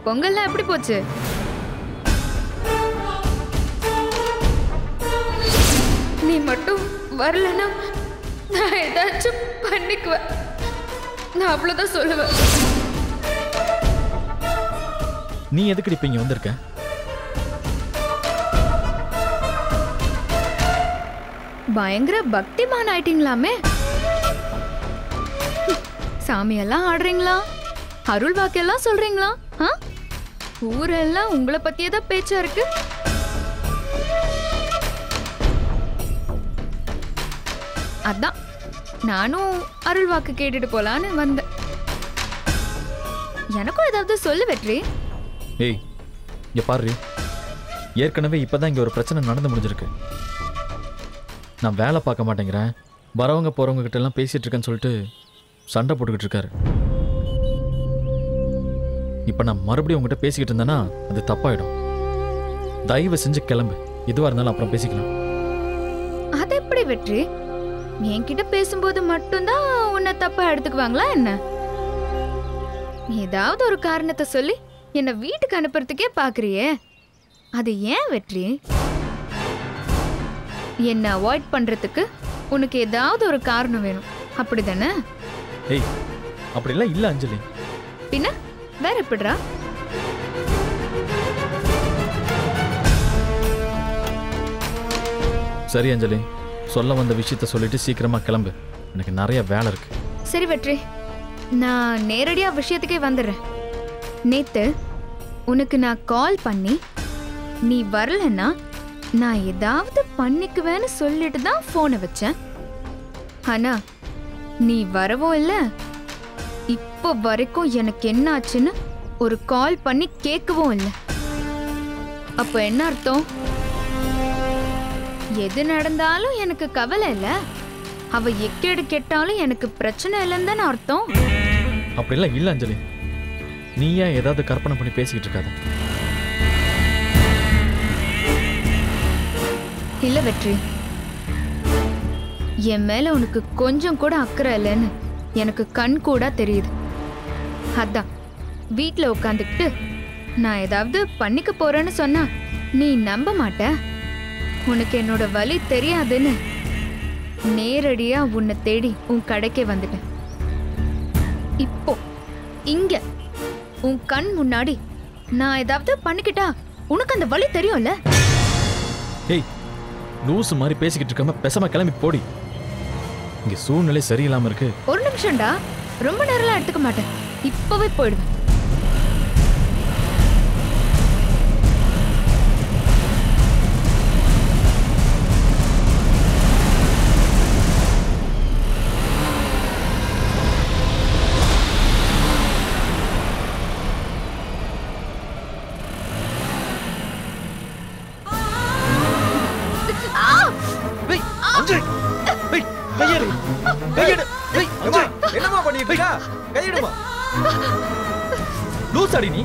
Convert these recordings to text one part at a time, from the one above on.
பொங்கல்லாம் எப்படி போச்சு நீ மட்டும் வரலன்னா நான் ஏதாச்சும் பண்ணிக்குவேன் நான் அவ்வளோதான் சொல்லுவேன் நீ எதுக்கு இப்ப இங்க வந்திருக்க பயங்கர பக்திமான் ஆயிட்டீங்களாமே சாமியெல்லாம் ஆடுறீங்களா அருள் வாக்கெல்லாம் சொல்றீங்களா ஆ ஊரெல்லாம் உங்களை பத்தியே தான் பேச்சா இருக்கு அதான் நானும் அருள் வாக்கு கேட்டுட்டு போலான்னு வந்தேன் எனக்கும் ஏதாவது சொல்லு வெற்றி ஏய் இங்க பாரு ஏற்கனவே இப்பதான் இங்க ஒரு பிரச்சனை நடந்து முடிஞ்சிருக்கு நான் வேலை பார்க்க மாட்டேங்கிறேன் வரவங்க போறவங்க கிட்ட எல்லாம் பேசிட்டு இருக்கேன்னு சொல்லிட்டு சண்டை போட்டுக்கிட்டு இருக்காரு இப்போ நான் மறுபடியும் உங்ககிட்ட பேசிக்கிட்டு இருந்தேன்னா அது தப்பாயிடும் தயவு செஞ்சு கிளம்பு எதுவாக இருந்தாலும் அப்புறம் பேசிக்கலாம் அது எப்படி வெற்றி என்கிட்ட பேசும்போது மட்டும்தான் உன்னை தப்பா எடுத்துக்குவாங்களா என்ன ஏதாவது ஒரு காரணத்தை சொல்லி என்னை வீட்டுக்கு அனுப்புறதுக்கே பாக்குறியே அது ஏன் வெற்றி என்னை அவாய்ட் பண்றதுக்கு உனக்கு ஏதாவது ஒரு காரணம் வேணும் அப்படிதானே ஏய் அப்படிலாம் இல்லை அஞ்சலி பின்ன வேற எப்படிடா சரி அஞ்சலி சொல்ல வந்த விஷயத்த சொல்லிட்டு சீக்கிரமா கிளம்பு எனக்கு நிறைய வேலை இருக்கு சரி வெற்றி நான் நேரடியா விஷயத்துக்கே வந்துடுறேன் நேத்து உனக்கு நான் கால் பண்ணி நீ வரலன்னா நான் ஏதாவது பண்ணிக்குவேன்னு சொல்லிட்டு தான் ஃபோனை வச்சேன் ஆனா நீ வரவும் இல்லை இப்போ வரைக்கும் எனக்கு என்ன ஆச்சுன்னு ஒரு கால் பண்ணி கேட்கவும் இல்லை அப்போ என்ன அர்த்தம் எது நடந்தாலும் எனக்கு கவலை இல்லை அவ எக்கேடு கெட்டாலும் எனக்கு பிரச்சனை இல்லைன்னு தானே அர்த்தம் அப்படிலாம் இல்லை அஞ்சலி நீ ஏன் ஏதாவது கற்பனை பண்ணி பேசிக்கிட்டு இருக்காத இல்ல வெற்றி என் மேல உனக்கு கொஞ்சம் கூட அக்கறை இல்லைன்னு எனக்கு கண் கூட தெரியுது அதான் வீட்ல உட்காந்துக்கிட்டு நான் ஏதாவது பண்ணிக்க போறேன்னு சொன்னா நீ நம்ப மாட்ட உனக்கு என்னோட வலி தெரியாதுன்னு நேரடியா உன்னை தேடி உன் கடைக்கே வந்துட்டேன் இப்போ இங்க உன் கண் முன்னாடி நான் ஏதாவது பண்ணிக்கிட்டா உனக்கு அந்த வலி தெரியும்ல ஏய் லூசு மாதிரி பேசிக்கிட்டு இருக்காம பேசாம கிளம்பி போடி இங்க சூழ்நிலை சரியில்லாம இருக்கு ஒரு நிமிஷம்டா ரொம்ப நேரம்லாம் எடுத்துக்க மாட்டேன் இப்பவே போயிடுவேன் ஏய் அஞ்சலி ஏய் கையெடு கையெடு ஏய் ஏம்மா, அஞ்சலி என்னம்மா பண்ணிட்டு இருக்கா கையிடுமா லூஸ் அடி நீ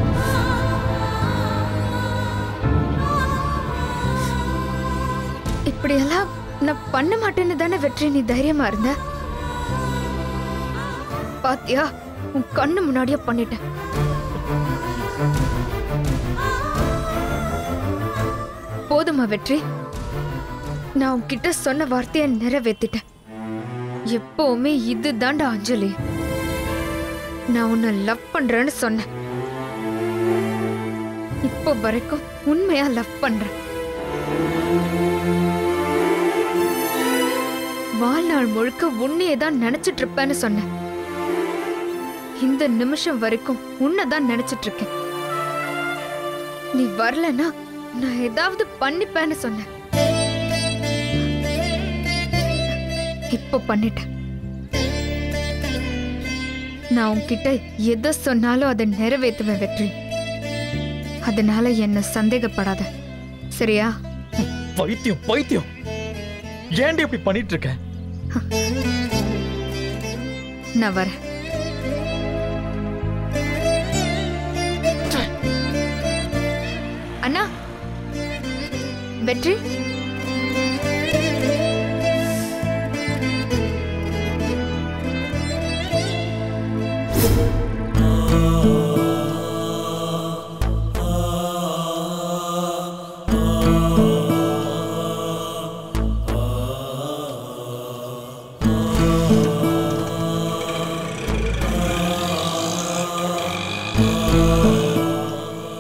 இப்படியெல்லாம் நான் பண்ண மாட்டேன்னு தானே வெற்றி நீ தைரியமா இருந்த பாத்தியா உன் கண்ணு முன்னாடியே பண்ணிட்டேன் போதுமா வெற்றி நான் உன்கிட்ட சொன்ன வார்த்தையை நிறைவேத்திட்டேன் எப்பவுமே இது தாண்டா அஞ்சலி நான் உன்னை லவ் பண்றேன்னு சொன்னேன் இப்போ வரைக்கும் உண்மையா லவ் பண்றேன் வாழ்நாள் முழுக்க உன்னையே தான் நினைச்சிட்டு இருப்பேன்னு சொன்னேன் இந்த நிமிஷம் வரைக்கும் உன்னை தான் நினைச்சிட்டு இருக்கேன் நீ வரலனா நான் ஏதாவது பண்ணிப்பேன்னு சொன்னேன் இப்போ பண்ணிட்டேன் நான் உன்கிட்ட எதை சொன்னாலும் அதை நிறைவேற்றுவேன் வெற்றி அதனால என்ன சந்தேகப்படாத சரியா பைத்தியம் பைத்தியம் ஏன்டி இப்படி பண்ணிட்டு இருக்க நான் வரேன் அண்ணா வெற்றி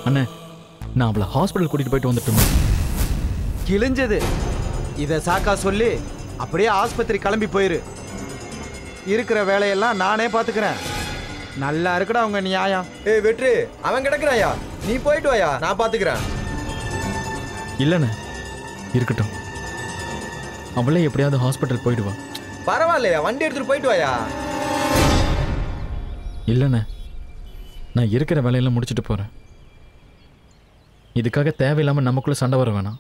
அண்ணே நான் அவளை ஹாஸ்பிட்டல் கூட்டிட்டு போயிட்டு வந்துட்டுமா கிழிஞ்சது இதை சாக்கா சொல்லி அப்படியே ஆஸ்பத்திரி கிளம்பி போயிரு இருக்கிற வேலையெல்லாம் நானே பார்த்துக்கிறேன் நல்லா இருக்குடா உங்க நியாயம் ஏய் வெற்றி அவன் கிடக்குறாயா நீ போயிட்டு வாயா நான் பாத்துக்கிறேன் இல்லைண்ணே இருக்கட்டும் அவளே எப்படியாவது ஹாஸ்பிட்டல் போயிடுவா பரவாயில்லையா வண்டி எடுத்துட்டு போயிட்டு வாயா இல்லைண்ணே நான் இருக்கிற வேலையெல்லாம் முடிச்சுட்டு போகிறேன் இதுக்காக தேவையில்லாமல் நமக்குள்ள சண்டை வர வேணாம்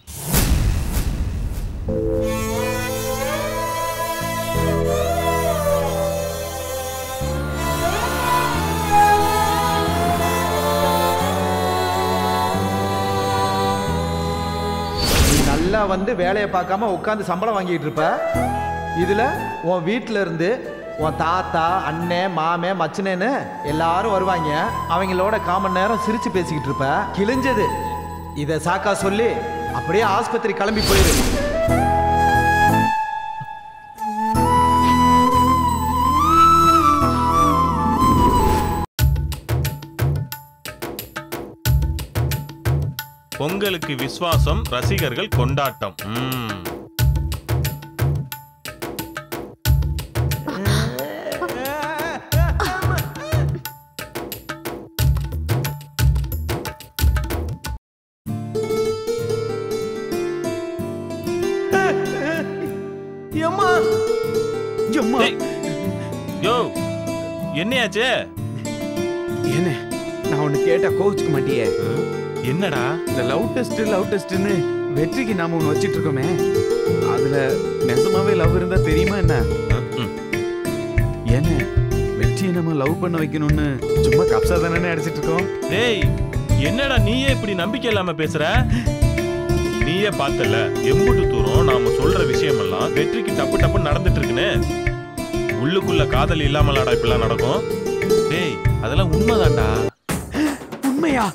நீ நல்லா வந்து வேலையை பார்க்காம உட்காந்து சம்பளம் வாங்கிட்டு இருப்ப இதுல உன் வீட்டில இருந்து உன் தாத்தா அண்ணன் மாமே மச்சனேன்னு எல்லாரும் வருவாங்க அவங்களோட காமன் நேரம் சிரிச்சு பேசிக்கிட்டு இருப்ப கிழிஞ்சது இதை சாக்கா சொல்லி அப்படியே ஆஸ்பத்திரி கிளம்பி போயிரு பொங்கலுக்கு விஸ்வாசம் ரசிகர்கள் கொண்டாட்டம் ம். எம்மா எம்மா டேய், யோ என்னையாச்சு என்ன நான் ஒன்று கேட்டா கோவிச்சுக்க மாட்டியே என்னடா இந்த லவ் டெஸ்ட் லவ் டெஸ்ட்னு வெற்றிக்கு நாம ஒன்று வச்சிட்டு இருக்கோமே அதுல நெசமாவே லவ் இருந்தா தெரியுமா என்ன ம். என்ன வெற்றியை நம்ம லவ் பண்ண வைக்கணும்னு சும்மா கப்சா தானே அடிச்சிட்டு இருக்கோம் டேய் என்னடா நீயே இப்படி நம்பிக்கை இல்லாம பேசுற நீயே பார்த்தல எம்புட்டு தூரம் நாம சொல்ற விஷயமெல்லாம் வெற்றிக்கு டப்பு டப்பு நடந்துட்டு இருக்குன்னு உள்ளுக்குள்ள காதல் இல்லாமலாடா இப்படிலாம் நடக்கும் டேய் அதெல்லாம் உண்மைதான்டா உண்மையா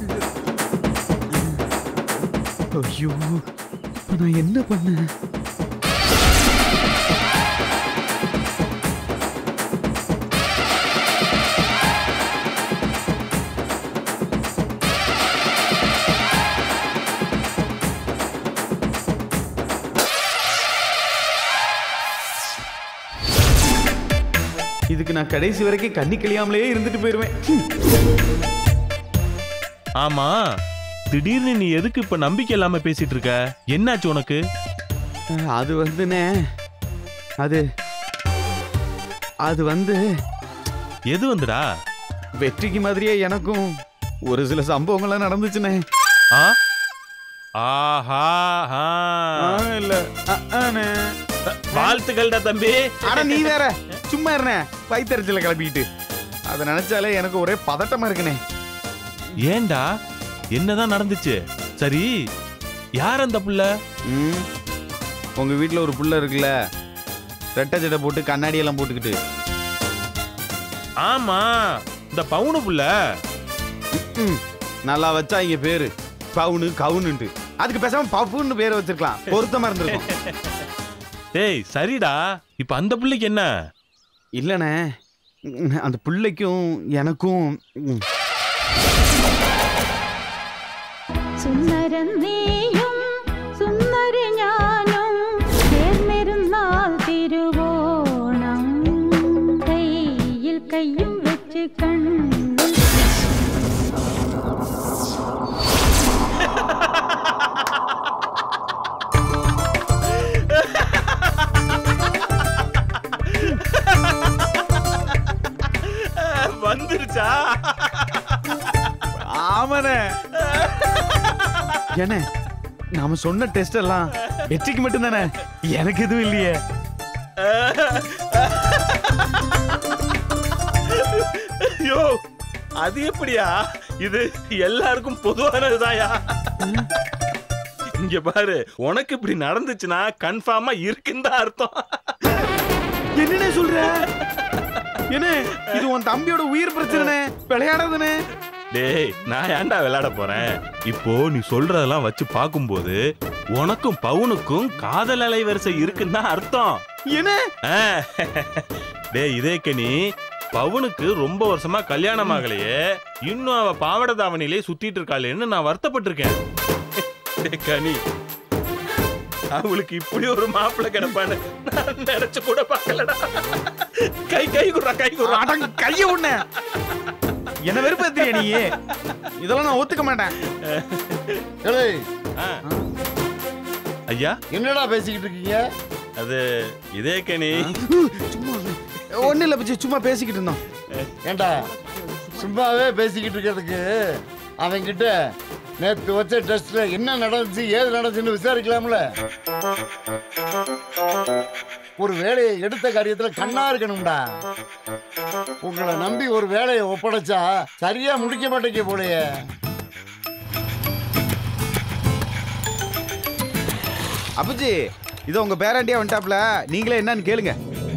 ஐயோ இப்ப நான் என்ன பண்ணேன் இதுக்கு நான் கடைசி வரைக்கும் கண்ணி கழியாமலே இருந்துட்டு போயிருவேன் ஆமா திடீர்னு நீ எதுக்கு இப்ப நம்பிக்கை இல்லாம பேசிட்டு இருக்க என்னாச்சு உனக்கு அது வந்துனே அது அது வந்து எது வந்துடா வெற்றிக்கு மாதிரியே எனக்கும் ஒரு சில சம்பவங்கள்லாம் நடந்துச்சுனே ஆ ஆஹா ஆ. ஆ, இல்ல அ, ஆனே. வாழ்த்துக்கள்டா தம்பி அட நீ வேற சும்மா இருனே வயிற்றுல கிளப்பிக்கிட்டு அதை நினைச்சாலே எனக்கு ஒரே பதட்டமா இருக்குனே ஏன்டா என்னதான் நடந்துச்சு சரி யார் அந்த புள்ள ம், உங்க வீட்ல ஒரு புள்ள இருக்குல்ல ரெட்டை ஜடை போட்டு கண்ணாடி எல்லாம் போட்டுக்கிட்டு ஆமா இந்த பவுனு புள்ள ம், நல்லா வச்சா இங்க பேரு பவுனு கவுனுன்ட்டு அதுக்கு பேசாம பப்புன்னு பேரை வச்சிருக்கலாம் பொருத்தமா இருந்திருக்கும் டேய் சரிடா இப்ப அந்த புள்ளைக்கு என்ன இல்லண்ணே ம், அந்த பிள்ளைக்கும் எனக்கும் ம், സുന്ദരൻ നീയും സുന്ദര ഞാനും ചേർന്നിരുന്നാൽ തിരുവോണം കയ്യിൽ കയ്യും വെച്ച് കണ്ണിൽ வந்துருச்சா ஆமாண்ணே என்ன நாம சொன்ன டெஸ்ட் எல்லாம் வெற்றிக்கு மட்டும்தானே எனக்கு எதுவும் இல்லையே ஐயோ அது எப்படியா இது எல்லாருக்கும் பொதுவானதுதாயா இங்க பாரு உனக்கு இப்படி நடந்துச்சுன்னா கன்ஃபார்மா இருக்குன்னு தான் அர்த்தம் என்னண்ணே சொல்ற என்ன இது உன் தம்பியோட உயிர் பிரச்சனை விளையாடுறதுனே டேய் நான் ஏன்டா விளையாட போறேன் இப்போ நீ சொல்றதெல்லாம் வச்சு பார்க்கும்போது உனக்கும் பவுனுக்கும் காதல் அலைவரிசை இருக்குன்னு தான் அர்த்தம் என்ன ஆ. டேய் இதே கனி பவுனுக்கு ரொம்ப வருஷமா கல்யாணம் ஆகலையே இன்னும் அவ பாவாடை தாவணியிலே சுத்திட்டு இருக்காளேன்னு நான் வருத்தப்பட்டிருக்கேன் டேய் கனி அவளுக்கு இப்படி ஒரு மாப்பிள்ளை கிடப்பான்னு நான் நினைச்சு கூட பார்க்கலடா கை கை குடுறா கை குடுறா அடங்க கைய உண்ண என்ன வெறுப்பேத்திய நீ இதெல்லாம் நான் ஒத்துக்க மாட்டேன் ஏய் ஆ. ஐயா என்னடா பேசிக்கிட்டு இருக்கீங்க அது இதே கனி ஒண்ணு இல்ல பிச்சு சும்மா பேசிக்கிட்டு இருந்தோம் ஏண்டா சும்மாவே பேசிக்கிட்டு இருக்கிறதுக்கு அவன்கிட்ட நேத்து வச்ச டெஸ்ட்ல என்ன நடந்துச்சு ஏது நடந்துச்சுன்னு விசாரிக்கலாம்ல ஒரு வேலையை எடுத்த காரியத்துல கண்ணா இருக்கணும்டா உங்களை நம்பி ஒரு வேலையை ஒப்படைச்சா சரியா முடிக்க மாட்டேங்க போலயே அப்பச்சி இது உங்க பேராண்டியா வந்துட்டாப்ல நீங்களே என்னன்னு கேளுங்க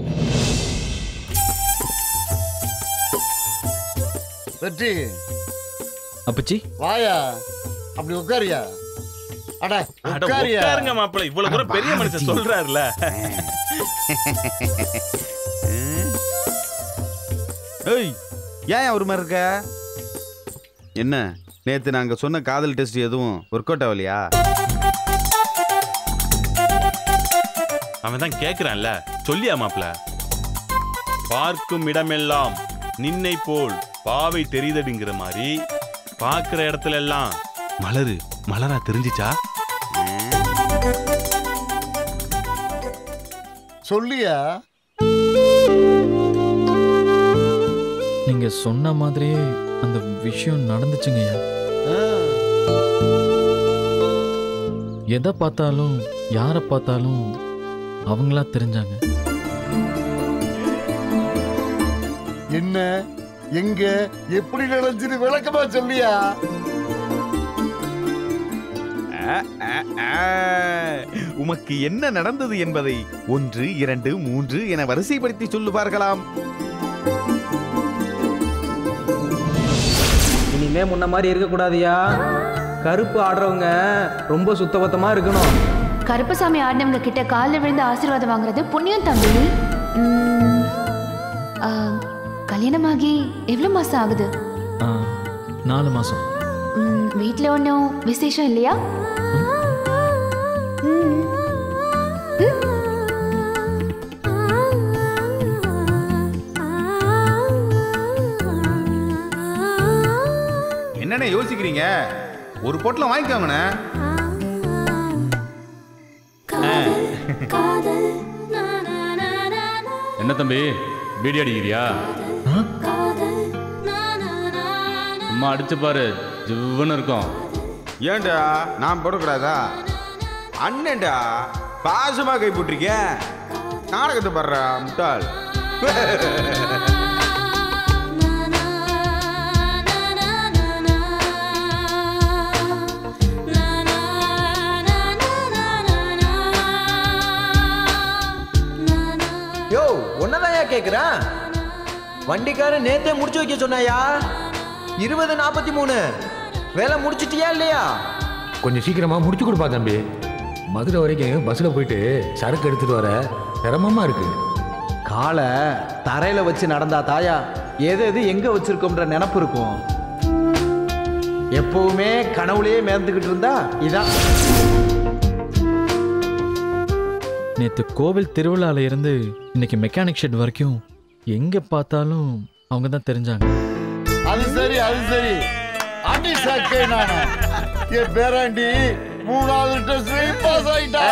வெற்றி அப்பச்சி வாயா அப்படி உட்காரியா அட அட, உட்காரியா உட்காருங்க மாப்பிள்ளை இவ்வளவு தூரம் பெரிய மனுஷன் சொல்றாருல ஏய் ஏன் ஒரு மாதிரி இருக்க என்ன நேத்து நாங்க சொன்ன காதல் டெஸ்ட் எதுவும் ஒர்க் அவுட் ஆகலையா அவன் தான் கேக்குறான்ல சொல்லியா மாப்பிள பார்க்கும் இடமெல்லாம் நின்னை போல் பாவை தெரியுதடிங்கிற மாதிரி பார்க்கிற இடத்துல எல்லாம் மலரு மலரா தெரிஞ்சிச்சா சொல்லியா நீங்க சொன்ன மாதிரியே அந்த விஷயம் நடந்துச்சுங்கய்யா ஆ. எதை பார்த்தாலும் யாரை பார்த்தாலும் அவங்களா தெரிஞ்சாங்க என்ன எங்க எப்படி நடந்துச்சு விளக்கமா சொல்லியா ஆ, ஆ, ஆ. உமக்கு என்ன நடந்தது என்பதை ஒன்று இரண்டு மூன்று என வரிசைப்படுத்தி சொல்லு பார்க்கலாம் இனிமே முன்ன மாதிரி இருக்கக்கூடாதுயா கருப்பு ஆடுறவங்க ரொம்ப சுத்தபத்தமா இருக்கணும் கருப்பசாமி ஆடினவங்க கிட்ட காலில் விழுந்து ஆசீர்வாதம் வாங்குறது புண்ணியம் தம்பி உம், ஆ, கல்யாணமாகி எவ்வளோ மாசம் ஆகுது ஆ, நாலு மாசம் உம், வீட்ல ஒன்றும் விசேஷம் இல்லையா உம். என்னண்ணே யோசிக்கிறீங்க ஒரு பொட்டலம் வாங்கிக்கோங்கண்ணே என்ன தம்பி பீடி அடிக்கிறியா சும்மா அடிச்சு பாரு ஜிவ்வுன்னு இருக்கும் ஏன்டா நான் போடக்கூடாதா அண்ணன்டா பாசமா கை போட்டிருக்கேன் நாடகத்தை பாடுறா முட்டாள் யோ உன்னதாயா கேக்குறேன் வண்டிக்காரன் நேத்தே முடிச்சு வைக்க சொன்னாயா இருபது நாற்பத்தி மூணு வேலை முடிச்சிட்டியா இல்லையா கொஞ்சம் சீக்கிரமா முடிச்சு கொடுப்பா தம்பி மதுரை வரைக்கும் பஸ்ஸில் போயிட்டு சரக்கு எடுத்துட்டு வர சிரமமா இருக்கு காலை தரையில வச்சு நடந்தா தாயா எது எது எங்க வச்சிருக்கோம்ன்ற நினப்பு இருக்கும் எப்பவுமே கனவுலயே மேர்ந்துக்கிட்டு இருந்தா இதான் நேத்து கோவில் திருவிழால இருந்து இன்னைக்கு மெக்கானிக் ஷெட் வரைக்கும் எங்க பார்த்தாலும் அவங்க தான் தெரிஞ்சாங்க அது சரி அது சரி அடி சாக்கே நானா என் பேராண்டி மூணாவது டெஸ்ட் பாஸ் ஆயிட்டா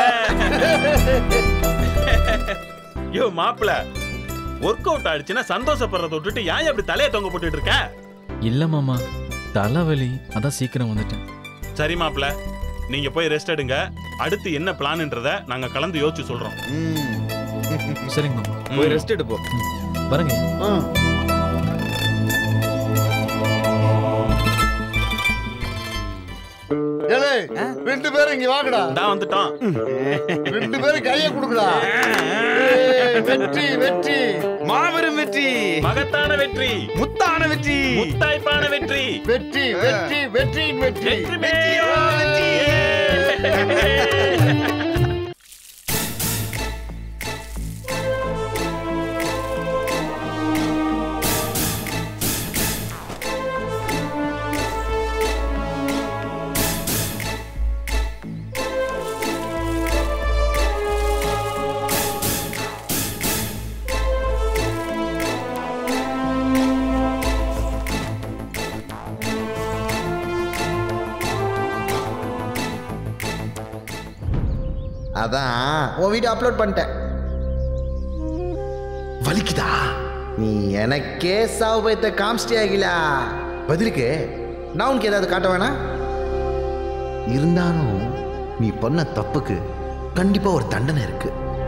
யோ மாப்பிள ஒர்க் அவுட் ஆயிடுச்சுன்னா சந்தோஷப்படுறத விட்டுட்டு ஏன் அப்படி தலையை தொங்க போட்டுட்டு இருக்க இல்ல மாமா தலைவலி அதான் சீக்கிரம் வந்துட்டேன் சரி மாப்பிள நீங்க போய் ரெஸ்ட் எடுங்க அடுத்து என்ன பிளான்ன்றத நாங்க கலந்து யோசிச்சு சொல்றோம் சரிங்க மாமா போய் ரெஸ்ட் எடுப்போம் வரங்க ஏலே ரெண்டு பேரும் இங்க வாங்கடா தான் வந்துட்டோம் ரெண்டு பேரும் கைய கொடுக்கடா ஏய், வெற்றி வெற்றி மாபெரும் வெற்றி மகத்தான வெற்றி முத்தான வெற்றி முத்தாய்ப்பான வெற்றி வெற்றி வெற்றி வெற்றியின் வெற்றி வெற்றி மேயோ வெற்றி அதான் உன் வீடியோ அப்லோட் பண்ணிட்டேன் வலிக்குதா நீ எனக்கே சாவு பயத்தை காமிச்சிட்டே ஆகிலா பதிலுக்கு நான் உனக்கு ஏதாவது காட்ட வேணாம் இருந்தாலும் நீ பண்ண தப்புக்கு கண்டிப்பா ஒரு தண்டனை இருக்கு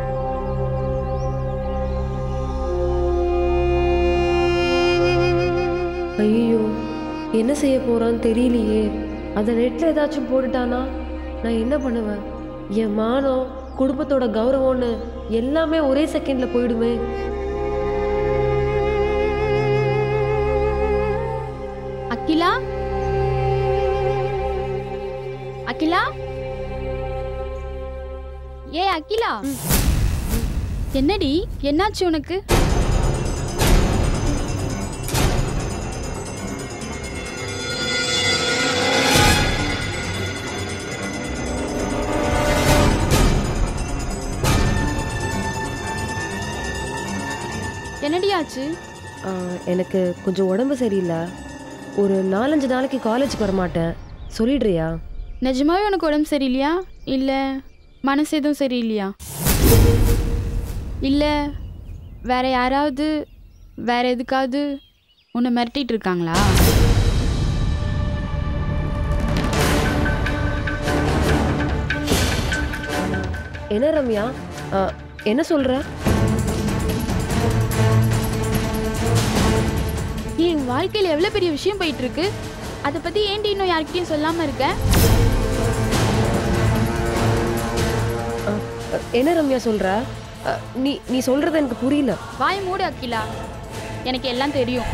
ஐயோ என்ன செய்ய போறான்னு தெரியலையே அதை நெட்டில் ஏதாச்சும் போட்டுட்டானா நான் என்ன பண்ணுவேன் என் மானம் குடும்பத்தோட கௌரவம்னு எல்லாமே ஒரே செகண்ட்ல போயிடுமே அகிலா அகிலா ஏ அகிலா என்னடி என்னாச்சு உனக்கு என்னடி ஆச்சு ஆ, எனக்கு கொஞ்சம் உடம்பு சரியில்லை ஒரு நாலஞ்சு நாளைக்கு காலேஜுக்கு வரமாட்டேன் சொல்லிடுறியா நிஜமாவே உனக்கு உடம்பு சரியில்லையா இல்லை மனசு எதுவும் சரியில்லையா இல்லை வேற யாராவது வேற எதுக்காவது உன்னை மிரட்டிட்டு இருக்காங்களா என்ன ரம்யா ஆ, என்ன சொல்ற ஏன் என் வாழ்க்கையில் எவ்வளோ பெரிய விஷயம் போயிட்டு இருக்கு அதை பற்றி ஏன்டி இன்னும் யார்கிட்டயும் சொல்லாமல் இருக்க ஆ, என்ன ரம்யா சொல்ற ஆ, நீ நீ சொல்றது எனக்கு புரியல வாய் மூடு அக்கிலா எனக்கு எல்லாம் தெரியும்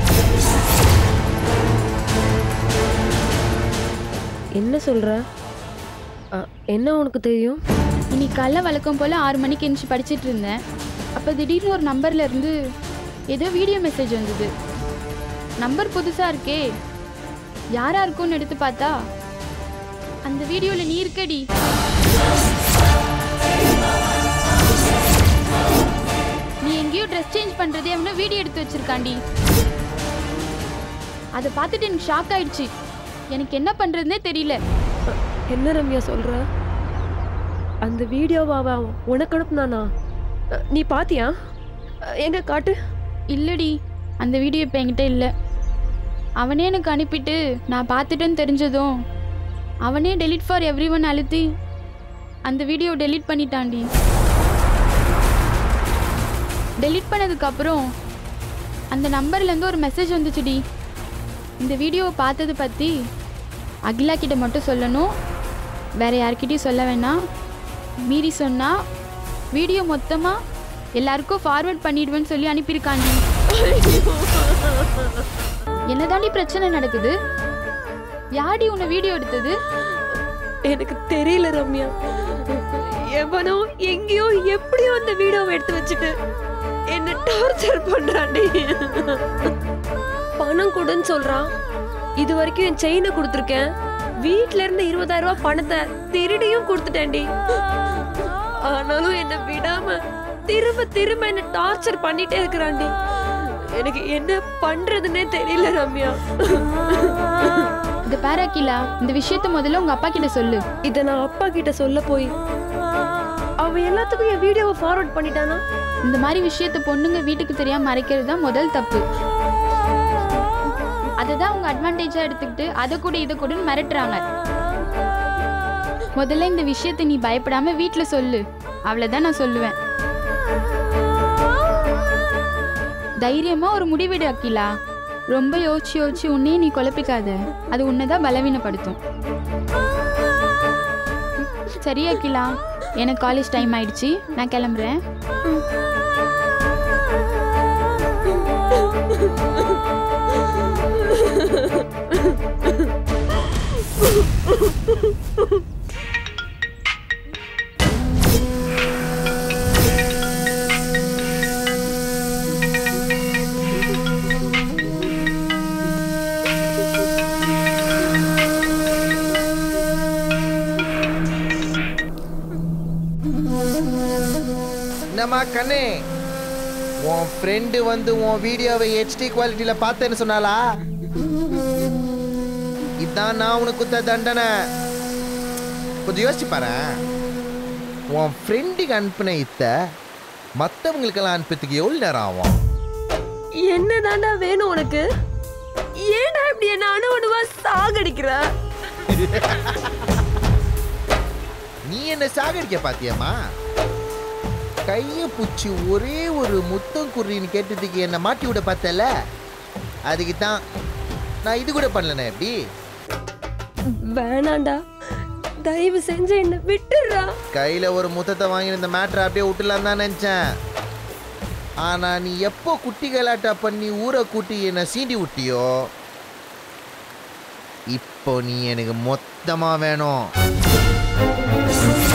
என்ன சொல்ற ஆ, என்ன உனக்கு தெரியும் இன்னைக்கு காலைல வழக்கம் போல் ஆறு மணிக்கு எழுந்துச்சு படிச்சிட்டு இருந்தேன் அப்போ திடீர்னு ஒரு நம்பர்ல இருந்து ஏதோ வீடியோ மெசேஜ் வந்தது நம்பர் புதுசாக இருக்கே யாரா இருக்கும்னு எடுத்து பார்த்தா அந்த வீடியோவில் நீ இருக்கடி நீ எங்கேயோ ட்ரெஸ் சேஞ்ச் பண்ணுறதே அவனை வீடியோ எடுத்து வச்சிருக்காண்டி அதை பார்த்துட்டு எனக்கு ஷாக் ஆயிடுச்சு எனக்கு என்ன பண்ணுறதுனே தெரியல என்ன ரம்யா சொல்ற அந்த வீடியோவை அவன் உனக்கு அனுப்புனானா அ, நீ பாத்தியா அ, எங்க காட்டு இல்லடி அந்த வீடியோ இப்போ என்கிட்ட இல்லை அவனே எனக்கு அனுப்பிட்டு நான் பார்த்துட்டேன்னு தெரிஞ்சதும் அவனே டெலிட் ஃபார் எவ்ரி ஒன் அழுத்தி அந்த வீடியோ டெலீட் பண்ணிட்டான்டி டெலீட் பண்ணதுக்கப்புறம் அந்த நம்பர்லேருந்து ஒரு மெசேஜ் வந்துச்சுடி இந்த வீடியோவை பார்த்தது பற்றி அகிலா கிட்ட மட்டும் சொல்லணும் வேற யார்கிட்டயும் சொல்ல வேணாம் மீறி சொன்னா வீடியோ மொத்தமாக எல்லாருக்கும் ஃபார்வர்ட் பண்ணிடுவேன்னு சொல்லி அனுப்பியிருக்காண்டி என்னதாண்டி பிரச்சனை நடக்குது யாடி உன்னை வீடியோ எடுத்தது எனக்கு தெரியல ரம்யா எவனோ எங்கேயோ எப்படியோ அந்த வீடியோவை எடுத்து வச்சுட்டு என்ன டார்ச்சர் பண்றான்டி பணம் கொடுன்னு சொல்றான் இது வரைக்கும் என் செயினை கொடுத்துருக்கேன் வீட்ல இருந்து இருபதாயிரம் ரூபாய் பணத்தை திருடியும் கொடுத்துட்டேன்டி ஆனாலும் என்ன விடாம திரும்ப திரும்ப என்ன டார்ச்சர் பண்ணிட்டே இருக்கிறான்டி எனக்கு என்ன பண்றதுன்னே தெரியல ரம்யா இந்த பாரு அகிலா இந்த விஷயத்த முதல்ல உங்க அப்பா கிட்ட சொல்லு இத நான் அப்பா கிட்ட சொல்ல போய் அவன் எல்லாத்துக்கும் என் வீடியோவை ஃபார்வர்ட் பண்ணிட்டானா இந்த மாதிரி விஷயத்த பொண்ணுங்க வீட்டுக்கு தெரியாம மறைக்கிறது தான் முதல் தப்பு அதை தான் அவங்க அட்வான்டேஜா எடுத்துக்கிட்டு அதை கூட இதை கூடன்னு மிரட்டுறாங்க முதல்ல இந்த விஷயத்தை நீ பயப்படாம வீட்ல சொல்லு அவ்வளவுதான் நான் சொல்லுவேன் தைரியமா ஒரு முடிவெடு அக்கிலா ரொம்ப யோசிச்சு யோசிச்சு உன்னையே நீ குழப்பிக்காத அது உன்னைதான் பலவீனப்படுத்தும் சரி அக்கிலா எனக்கு காலேஜ் டைம் ஆயிடுச்சு நான் கிளம்புறேன் என்னம்மா கண்ணே உன் ஃப்ரெண்டு வந்து உன் வீடியோவை ஹெச்டி குவாலிட்டியில் பார்த்தேன்னு சொன்னாலா இதான் நான் உனக்கு குத்த தண்டனை கொஞ்சம் யோசிச்சு பாரு உன் ஃப்ரெண்டுக்கு அனுப்பின இத்த மற்றவங்களுக்கெல்லாம் அனுப்புறதுக்கு எவ்வளோ நேரம் ஆகும் என்னதாண்டா வேணும் உனக்கு ஏன்டா இப்படி என்ன அணு அணுவா சாகடிக்கிற நீ என்ன சாகடிக்க பாத்தியம்மா கையை புச்சி ஒரே ஒரு முத்தம் குறின்னு கேட்டதுக்கு என்ன மாட்டி விட பார்த்தல அதுக்கு தான் நான் இது கூட பண்ணலண்ணே எப்படி வேணாண்டா தயவு செஞ்சு என்ன விட்டுடுறா கையில ஒரு முத்தத்தை வாங்கி இந்த மேட்ரை அப்படியே விட்டுலாம் தான் நினைச்சேன் ஆனா நீ எப்போ குட்டி கலாட்டா பண்ணி ஊரை கூட்டி என்னை சீண்டி விட்டியோ இப்போ நீ எனக்கு மொத்தமா வேணும்